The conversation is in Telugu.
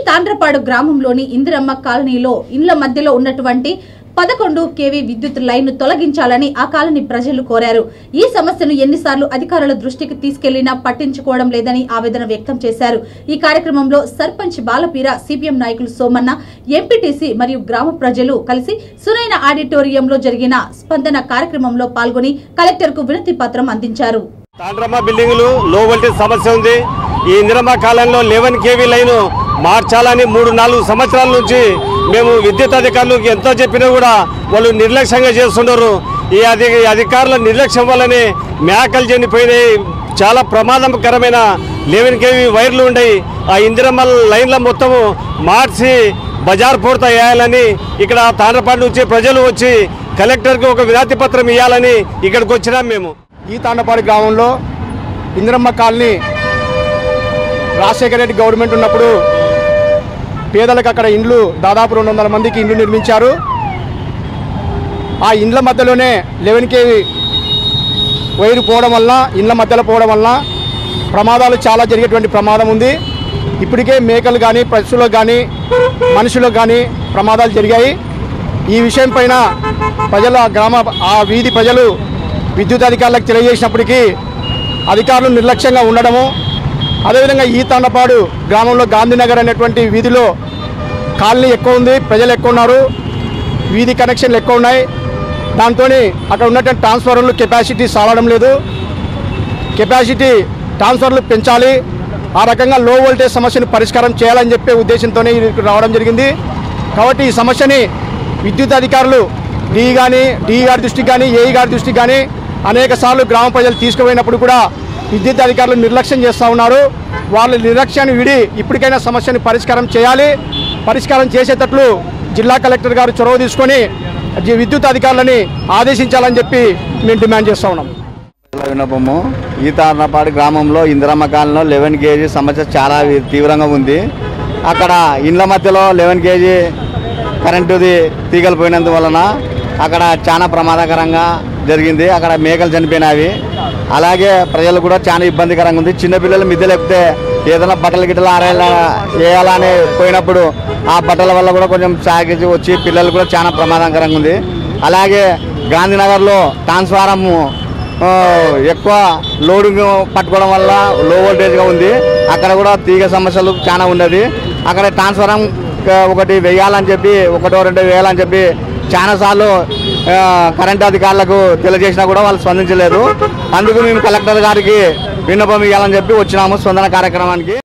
తాండ్రపాడు గ్రామంలోని ఇందిరమ్మ కాలనీలో ఇండ్ల మధ్యలో ఉన్నటువంటి పదకొండు కేవీ విద్యుత్ లైన్ తొలగించాలని ఆ కాలనీ ప్రజలు కోరారు ఈ సమస్యను ఎన్నిసార్లు అధికారుల దృష్టికి తీసుకెళ్లినా పట్టించుకోవడం లేదని ఆవేదన వ్యక్తం చేశారు ఈ కార్యక్రమంలో సర్పంచ్ బాలపీర సిపిఎం నాయకులు సోమన్న ఎంపీటీసీ మరియు గ్రామ ప్రజలు కలిసి సునైన ఆడిటోరియంలో జరిగిన స్పందన కార్యక్రమంలో పాల్గొని కలెక్టర్ కు వినతి పత్రం అందించారు తాండ్రమ్మ బిల్డింగులు లో వోల్టేజ్ సమస్య ఉంది ఈ ఇందిరమ్మ కాలంలో లెవెన్ కేవీ లైన్ మార్చాలని మూడు నాలుగు సంవత్సరాల నుంచి మేము విద్యుత్ అధికారులకు ఎంతో చెప్పినా కూడా వాళ్ళు నిర్లక్ష్యంగా చేస్తున్నారు ఈ అధి అధికారుల నిర్లక్ష్యం వల్లనే మేకలు చనిపోయినాయి చాలా ప్రమాదకరమైన లెవెన్ కేవీ వైర్లు ఉన్నాయి ఆ ఇందిరమ్మ లైన్ల మొత్తము మార్చి బజార్ పూర్త వేయాలని ఇక్కడ తాండ్రపాడు నుంచి ప్రజలు వచ్చి కలెక్టర్కి ఒక వినతి పత్రం ఇవ్వాలని ఇక్కడికి వచ్చినాం మేము ఈ తాండపాడి గ్రామంలో ఇందిరమ్మ కాలనీ రాజశేఖర రెడ్డి గవర్నమెంట్ ఉన్నప్పుడు పేదలకు అక్కడ ఇండ్లు దాదాపు రెండు వందల మందికి ఇండ్లు నిర్మించారు ఆ ఇండ్ల మధ్యలోనే లెవెన్ కేవి వైరు పోవడం వల్ల ఇండ్ల మధ్యలో పోవడం వల్ల ప్రమాదాలు చాలా జరిగేటువంటి ప్రమాదం ఉంది ఇప్పటికే మేకలు కానీ పశువులకు కానీ మనుషులకు కానీ ప్రమాదాలు జరిగాయి ఈ విషయం పైన ప్రజల గ్రామ ఆ వీధి ప్రజలు విద్యుత్ అధికారులకు తెలియజేసినప్పటికీ అధికారులు నిర్లక్ష్యంగా ఉండడము అదేవిధంగా ఈ తాండపాడు గ్రామంలో గాంధీనగర్ అనేటువంటి వీధిలో కాలనీ ఎక్కువ ఉంది ప్రజలు ఎక్కువ ఉన్నారు వీధి కనెక్షన్లు ఎక్కువ ఉన్నాయి దాంతో అక్కడ ఉన్నటువంటి ట్రాన్స్ఫార్మర్లు కెపాసిటీ సాలడం లేదు కెపాసిటీ ట్రాన్స్ఫర్లు పెంచాలి ఆ రకంగా లో వోల్టేజ్ సమస్యను పరిష్కారం చేయాలని చెప్పే ఉద్దేశంతోనే ఇక్కడికి రావడం జరిగింది కాబట్టి ఈ సమస్యని విద్యుత్ అధికారులు డి కానీ డి గారి దృష్టికి కానీ ఏఈ గారి దృష్టికి కానీ అనేక సార్లు గ్రామ ప్రజలు తీసుకుపోయినప్పుడు కూడా విద్యుత్ అధికారులు నిర్లక్ష్యం చేస్తూ ఉన్నారు వాళ్ళ నిర్లక్ష్యాన్ని విడి ఇప్పటికైనా సమస్యని పరిష్కారం చేయాలి పరిష్కారం చేసేటట్లు జిల్లా కలెక్టర్ గారు చొరవ తీసుకొని జి- విద్యుత్ అధికారులని ఆదేశించాలని చెప్పి మేము డిమాండ్ చేస్తూ ఉన్నాం వినపము ఈ తార్నపాడు గ్రామంలో ఇందిరమ్మ కాలంలో లెవెన్ కేజీ సమస్య చాలా వి- తీవ్రంగా ఉంది అక్కడ ఇండ్ల మధ్యలో లెవెన్ కేజీ కరెంటుది తీగలు పోయినందువలన అక్కడ చాలా ప్రమాదకరంగా జరిగింది అక్కడ మేకలు చనిపోయినవి అలాగే ప్రజలు కూడా చాలా ఇబ్బందికరంగా ఉంది చిన్నపిల్లలు మిద్దె లేపితే ఏదైనా బట్టలు గిట్టలు ఆరేలా వేయాలని పోయినప్పుడు ఆ బట్టల వల్ల కూడా కొంచెం సాగిచి వచ్చి పిల్లలు కూడా చాలా ప్రమాదకరంగా ఉంది అలాగే గాంధీనగర్లో ట్రాన్స్ఫారము ఆ, ఎక్కువ లోడింగ్ పట్టుకోవడం వల్ల లో వోల్టేజ్గా ఉంది అక్కడ కూడా తీగ సమస్యలు చాలా ఉన్నది అక్కడ ట్రాన్స్ఫారం ఆ, ఒకటి వేయాలని చెప్పి ఒకటో రెండో వేయాలని చెప్పి చాలాసార్లు ఆ, కరెంట్ అధికారులకు తెలియజేసినా కూడా వాళ్ళు స్పందించలేదు అందుకు మేము కలెక్టర్ గారికి విన్నపం ఇవ్వాలని చెప్పి వచ్చినాము స్పందన కార్యక్రమానికి